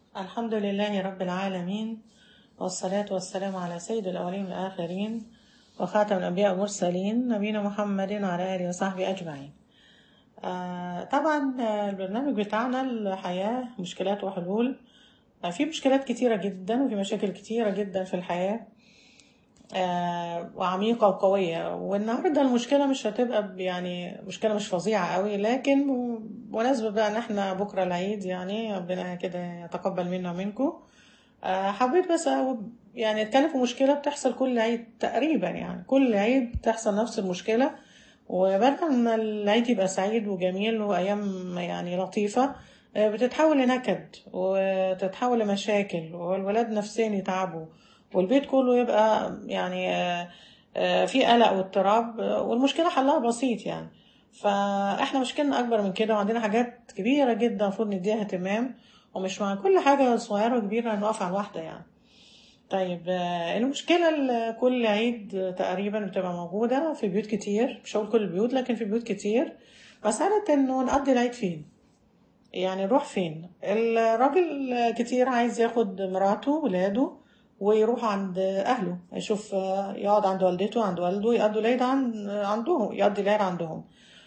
الحمد لله رب العالمين والصلاة والسلام على سيد الأولين والآخرين وخاتم الأنبياء والمرسلين نبينا محمد وعلى آله وصحبه أجمعين آه طبعا آه، البرنامج بتاعنا الحياة مشكلات وحلول آه في مشكلات كتيرة جدا وفي مشاكل كتيرة جدا في الحياة آه وعميقة وقوية والنهاردة المشكلة مش هتبقى ب- يعني مشكلة مش فظيعة قوي لكن بمناسبة بقى ان احنا بكرة العيد يعني ربنا كده يتقبل منا ومنكم آه حبيت بس أ- يعني اتكلم في مشكلة بتحصل كل عيد تقريبا يعني كل عيد بتحصل نفس المشكلة وبدل ما العيد يبقى سعيد وجميل وأيام يعني لطيفة آه، بتتحول لنكد وتتحول لمشاكل والولاد نفسيا يتعبوا والبيت كله يبقى يعني آه، آه، في قلق واضطراب آه، والمشكلة حلها بسيط يعني فاحنا مشكلنا أكبر من كده وعندنا حاجات كبيرة جدا المفروض نديها اهتمام ومش مع كل حاجة صغيرة وكبيرة نقف على الواحدة يعني طيب آه، المشكلة اللي كل عيد آه، تقريبا بتبقى موجودة في بيوت كتير مش هقول كل البيوت لكن في بيوت كتير مسألة إنه نقضي العيد فين يعني نروح فين الراجل آه، كتير عايز ياخد مراته ولاده ويروح عند أهله يشوف آه، يقعد عند والدته عند والده يقضوا العيد عن عندهم يقضي العيد عندهم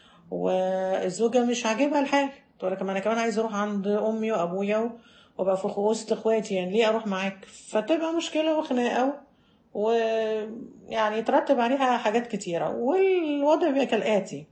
والزوجة مش عاجبها الحال تقول لك ما انا كمان عايزه اروح عند امي وابويا وابقى في وسط اخواتي يعني ليه اروح معاك فتبقى مشكلة وخناقة ويعني يترتب عليها حاجات كتيرة والوضع بيبقى كالآتي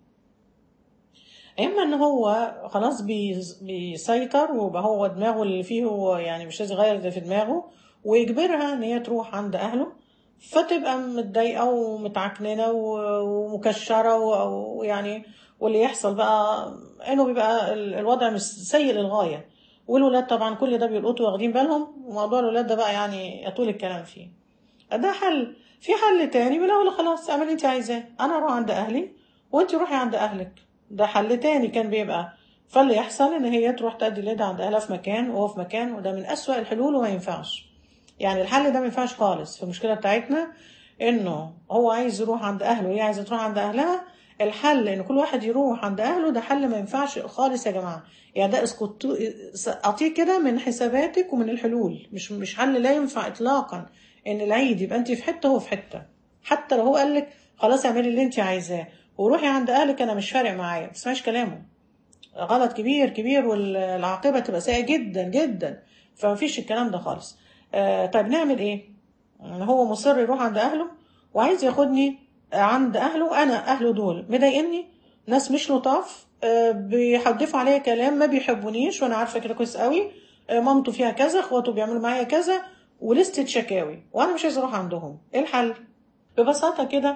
اما ان هو خلاص بي- بيسيطر ويبقى هو دماغه اللي فيه هو يعني مش عايز يغير اللي في دماغه ويجبرها ان هي تروح عند اهله فتبقى متضايقه ومتعكننه و- ومكشره و- ويعني واللي يحصل بقى انه بيبقى ال- الوضع مش سيء للغايه والولاد طبعا كل ده بيلقطوا واخدين بالهم وموضوع الولاد ده بقى يعني يطول الكلام فيه ده حل في حل تاني بيقول خلاص اعملي اللي انت عايزاه انا اروح عند اهلي وانت روحي عند اهلك ده حل تاني كان بيبقى فاللي يحصل ان هي تروح تأدي الولاد عند اهلها في مكان وهو في مكان وده من اسوأ الحلول وما ينفعش يعني الحل ده ما ينفعش خالص في المشكله بتاعتنا انه هو عايز يروح عند اهله وهي عايزه تروح عند اهلها الحل ان كل واحد يروح عند اهله ده حل ما ينفعش خالص يا جماعه يعني ده اسقطوا سقطيه كده من حساباتك ومن الحلول مش مش حل لا ينفع اطلاقا ان العيد يبقى انت في حته وهو في حته حتى لو هو قال لك خلاص اعملي اللي انت عايزاه وروحي عند اهلك انا مش فارق معايا ما تسمعيش كلامه غلط كبير كبير والعاقبه تبقى سيئه جدا جدا فمفيش الكلام ده خالص آه طيب نعمل ايه هو مصر يروح عند اهله وعايز ياخدني عند اهله انا اهله دول مضايقني ناس مش لطاف آه، بيحدفوا عليا كلام ما بيحبونيش وانا عارفه كده كويس قوي آه، مامته فيها كذا اخواته بيعملوا معايا كذا ولستة شكاوي وانا مش عايزه اروح عندهم ايه الحل ببساطه كده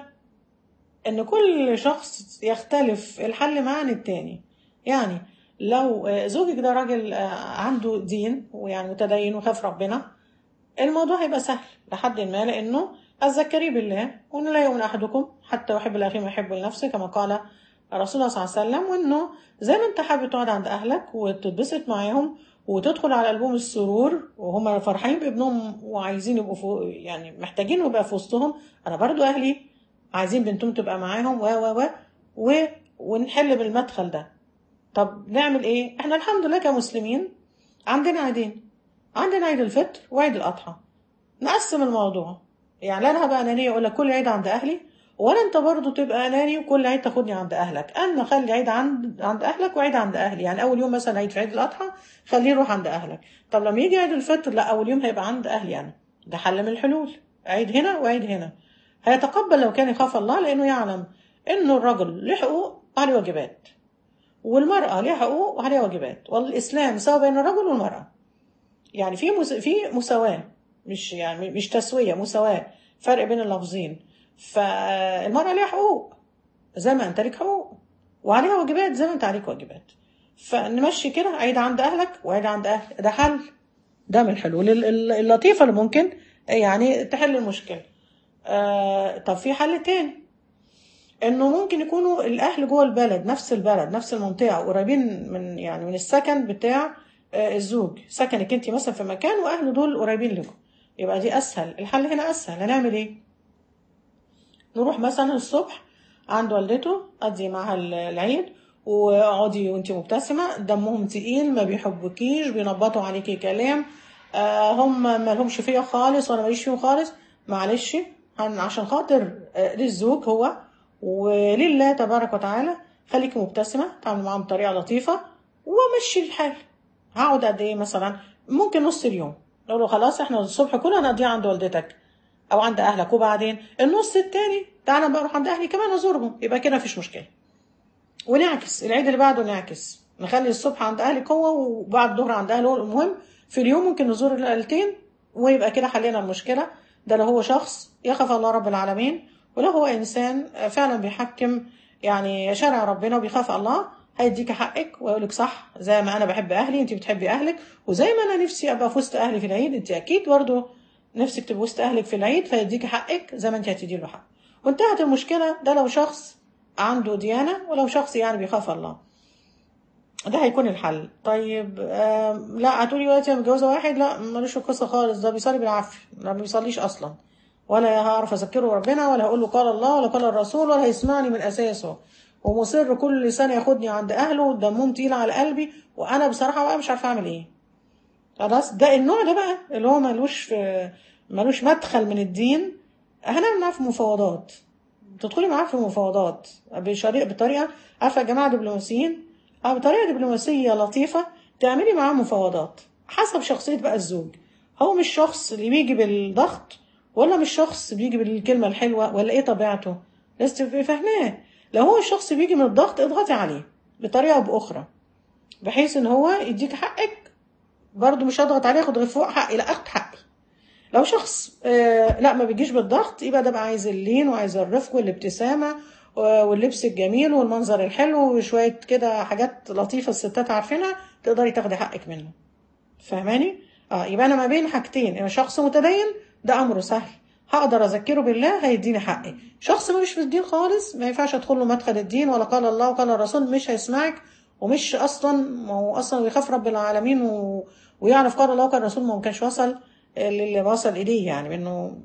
ان كل شخص يختلف الحل معاه عن التاني يعني لو آه، زوجك ده راجل آه، عنده دين ويعني متدين وخاف ربنا الموضوع هيبقى سهل لحد ما لانه الذكري بالله وان لا يؤمن احدكم حتى يحب لاخيه ما يحب لنفسه كما قال رسول الله صلى الله عليه وسلم وانه زي ما انت حابب تقعد عند اهلك وتتبسط معاهم وتدخل على قلبهم السرور وهم فرحانين بابنهم وعايزين يبقوا فوق يعني محتاجين يبقى في وسطهم انا برضو اهلي عايزين بنتهم تبقى معاهم و و و و ونحل بالمدخل ده طب نعمل ايه احنا الحمد لله كمسلمين عندنا عيدين عندنا عيد الفطر وعيد الاضحى نقسم الموضوع يعني لا انا هبقى انانيه اقول لك كل عيد عند اهلي ولا انت برضو تبقى اناني وكل عيد تاخدني عند اهلك انا خلي عيد عند عند اهلك وعيد عند اهلي يعني اول يوم مثلا عيد في عيد الاضحى خليه يروح عند اهلك طب لما يجي عيد الفطر لا اول يوم هيبقى عند اهلي انا ده حل من الحلول عيد هنا وعيد هنا هيتقبل لو كان يخاف الله لانه يعلم انه الرجل له حقوق وعليه واجبات والمرأة ليها حقوق وعليها واجبات والإسلام سوى بين الرجل والمرأة يعني في مس... في مساواة مش يعني مش تسوية مساواة فرق بين اللفظين فالمرأة ليها حقوق زي ما أنت ليك حقوق وعليها واجبات زي ما أنت عليك واجبات فنمشي كده عيد عند أهلك وعيد عند أهل ده حل ده من الحلول ال- ال- اللطيفة اللي ممكن يعني تحل المشكلة آه طب في حل تاني انه ممكن يكونوا الاهل جوه البلد نفس البلد نفس المنطقه قريبين من يعني من السكن بتاع آه، الزوج سكنك انت مثلا في مكان واهله دول قريبين لكم يبقى دي اسهل الحل هنا اسهل هنعمل ايه نروح مثلا الصبح عند والدته قضي معاها ال- العيد واقعدي وانت مبتسمه دمهم تقيل ما بيحبوكيش بينبطوا عليكي كلام آه هم ما لهمش فيا خالص وانا ماليش فيهم خالص معلش هن- عشان خاطر آه للزوج هو ولله تبارك وتعالى خليكي مبتسمه تعاملي معاهم بطريقه لطيفه ومشي الحال هقعد قد ايه مثلا ممكن نص اليوم لو له خلاص احنا الصبح كله هنقضيه عند والدتك او عند اهلك وبعدين النص التاني تعالى بقى اروح عند اهلي كمان ازورهم يبقى كده مفيش مشكله ونعكس العيد اللي بعده نعكس نخلي الصبح عند اهلك هو وبعد الظهر عند اهله المهم في اليوم ممكن نزور العيلتين ويبقى كده حلينا المشكله ده لو هو شخص يخاف الله رب العالمين ولو هو انسان فعلا بيحكم يعني شرع ربنا وبيخاف الله هيديك حقك ويقول لك صح زي ما انا بحب اهلي انت بتحبي اهلك وزي ما انا نفسي ابقى في وسط اهلي في العيد انت اكيد برضه نفسك تبقى وسط اهلك في العيد فيديك حقك زي ما انت هتدي له حق وانتهت المشكله ده لو شخص عنده ديانه ولو شخص يعني بيخاف الله ده هيكون الحل طيب آم، لا هتقولي دلوقتي انا متجوزه واحد لا ملوش في القصه خالص ده بيصلي بالعافيه ما بيصليش اصلا ولا هعرف اذكره ربنا ولا هقول له قال الله ولا قال الرسول ولا هيسمعني من اساسه ومصر كل سنه ياخدني عند اهله ودمهم تقيل على قلبي وانا بصراحه بقى مش عارفه اعمل ايه خلاص ده النوع ده بقى اللي هو ملوش في ملوش مدخل من الدين هنعمل معاه في مفاوضات تدخلي معاه في مفاوضات بشريعة بطريقه عارفه يا جماعه دبلوماسيين اه بطريقه دبلوماسيه لطيفه تعملي معاه مفاوضات حسب شخصيه بقى الزوج هو مش شخص اللي بيجي بالضغط ولا مش شخص بيجي بالكلمه الحلوه ولا ايه طبيعته لازم تبقي فاهماه لو هو الشخص بيجي من الضغط اضغطي عليه بطريقه او باخرى بحيث ان هو يديك حقك برضه مش هضغط عليه اخد غير فوق حقي لا اخد حقي لو شخص آه لا ما بيجيش بالضغط يبقى ده بقى عايز اللين وعايز الرفق والابتسامه و- واللبس الجميل والمنظر الحلو وشويه كده حاجات لطيفه الستات عارفينها تقدري تاخدي حقك منه فاهماني اه يبقى انا ما بين حاجتين انا شخص متدين ده امره سهل هقدر اذكره بالله هيديني حقي شخص مش في الدين خالص ما ينفعش ادخل له مدخل الدين ولا قال الله وقال الرسول مش هيسمعك ومش اصلا ما هو اصلا بيخاف رب العالمين و... ويعرف قال الله وقال الرسول ما هو كانش وصل للي وصل اليه يعني انه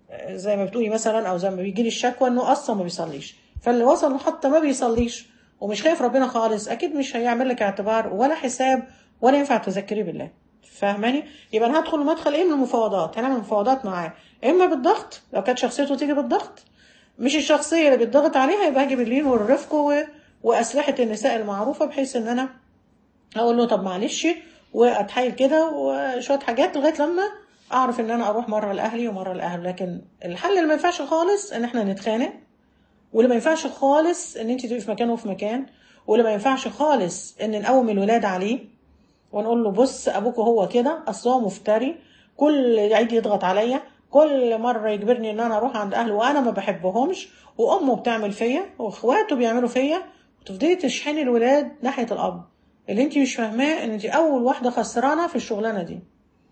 زي ما بتقولي مثلا او زي ما بيجي لي الشكوى انه اصلا ما بيصليش فاللي وصل حتى ما بيصليش ومش خايف ربنا خالص اكيد مش هيعمل لك اعتبار ولا حساب ولا ينفع تذكريه بالله فاهماني يبقى انا هدخل مدخل ايه من المفاوضات هنعمل مفاوضات معاه اما بالضغط لو كانت شخصيته تيجي بالضغط مش الشخصيه اللي بيتضغط عليها يبقى هجيب اللين والرفق و... واسلحه النساء المعروفه بحيث ان انا اقول له طب معلش واتحايل كده وشويه حاجات لغايه لما اعرف ان انا اروح مره لاهلي ومره لاهله لكن الحل اللي ما ينفعش خالص ان احنا نتخانق واللي ما ينفعش خالص ان انت تبقي في مكان وفي مكان واللي ما ينفعش خالص ان نقوم الولاد عليه ونقول له بص ابوك هو كده اصل هو مفتري كل عيد يضغط عليا كل مره يجبرني ان انا اروح عند اهله وانا ما بحبهمش وامه بتعمل فيا واخواته بيعملوا فيا وتفضلي تشحني الولاد ناحيه الاب اللي انت مش فاهماه ان انت اول واحده خسرانه في الشغلانه دي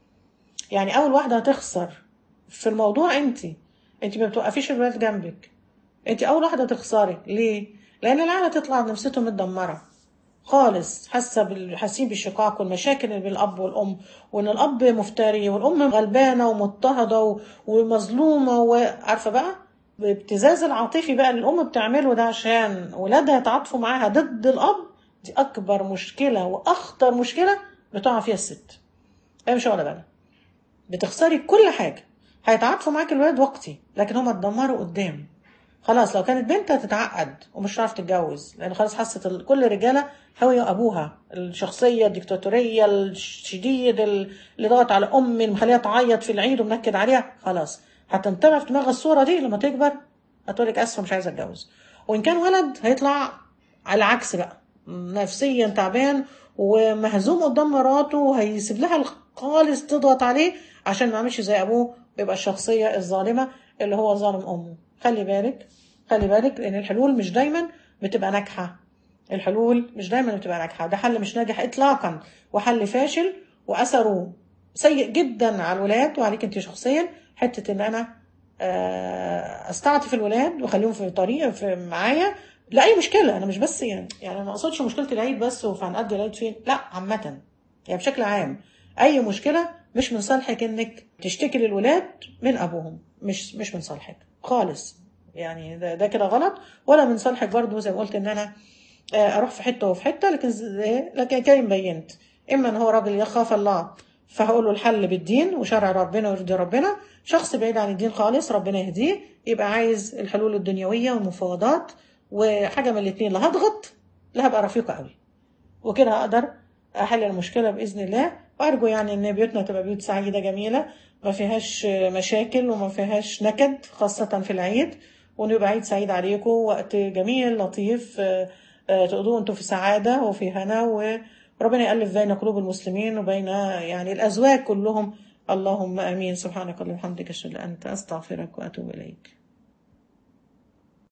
يعني اول واحده هتخسر في الموضوع انت انت ما بتوقفيش الولاد جنبك انت اول واحده تخسري ليه لان العيله تطلع نفسيتهم متدمره خالص حاسه بال- حاسين بالشقاق والمشاكل اللي بين الاب والام وان الاب مفتري والام غلبانه ومضطهده و- ومظلومه وعارفه بقى الابتزاز العاطفي بقى اللي الام بتعمله ده عشان ولادها يتعاطفوا معاها ضد الاب دي اكبر مشكله واخطر مشكله بتقع فيها الست هي مش واخده بالها بتخسري كل حاجه هيتعاطفوا معاك الولاد وقتي لكن هما اتدمروا قدام خلاص لو كانت بنت هتتعقد ومش هتعرف تتجوز لان خلاص حست ال- كل الرجاله هوي ابوها الشخصيه الديكتاتوريه الشديد ال- اللي ضغط على امي اللي مخليها تعيط في العيد ومنكد عليها خلاص هتنطبع في دماغها الصوره دي لما تكبر هتقول لك اسفه مش عايزه اتجوز وان كان ولد هيطلع على العكس بقى نفسيا تعبان ومهزوم قدام مراته وهيسيب لها خالص تضغط عليه عشان ما يعملش زي ابوه بيبقى الشخصيه الظالمه اللي هو ظالم امه خلي بالك خلي بالك لان الحلول مش دايما بتبقى ناجحه الحلول مش دايما بتبقى ناجحه ده حل مش ناجح اطلاقا وحل فاشل واثره سيء جدا على الولاد وعليك انت شخصيا حته ان انا آه، استعطف الولاد واخليهم في طريقه في معايا لا اي مشكله انا مش بس يعني يعني ما اقصدش مشكله العيد بس وهنقضي العيد فين لا عامه يعني بشكل عام اي مشكله مش من صالحك انك تشتكي للولاد من ابوهم مش مش من صالحك خالص يعني ده, ده كده غلط ولا من صالحك برضه زي ما قلت ان انا آه، اروح في حته وفي حته لكن زي- لكن كان بينت اما ان هو راجل يخاف الله فهقول له الحل بالدين وشرع ربنا ويرضي ربنا شخص بعيد عن الدين خالص ربنا يهديه يبقى عايز الحلول الدنيويه والمفاوضات وحاجه من الاثنين لا هضغط لا هبقى رفيقه قوي وكده هقدر احل المشكله باذن الله وارجو يعني ان بيوتنا تبقى بيوت سعيده جميله ما فيهاش مشاكل وما فيهاش نكد خاصه في العيد وانه يبقى عيد سعيد عليكم وقت جميل لطيف آه، آه، تقضوه انتم في سعاده وفي هنا وربنا يالف بين قلوب المسلمين وبين يعني الازواج كلهم اللهم امين سبحانك اللهم وبحمدك اشهد ان لا اله الا انت استغفرك واتوب اليك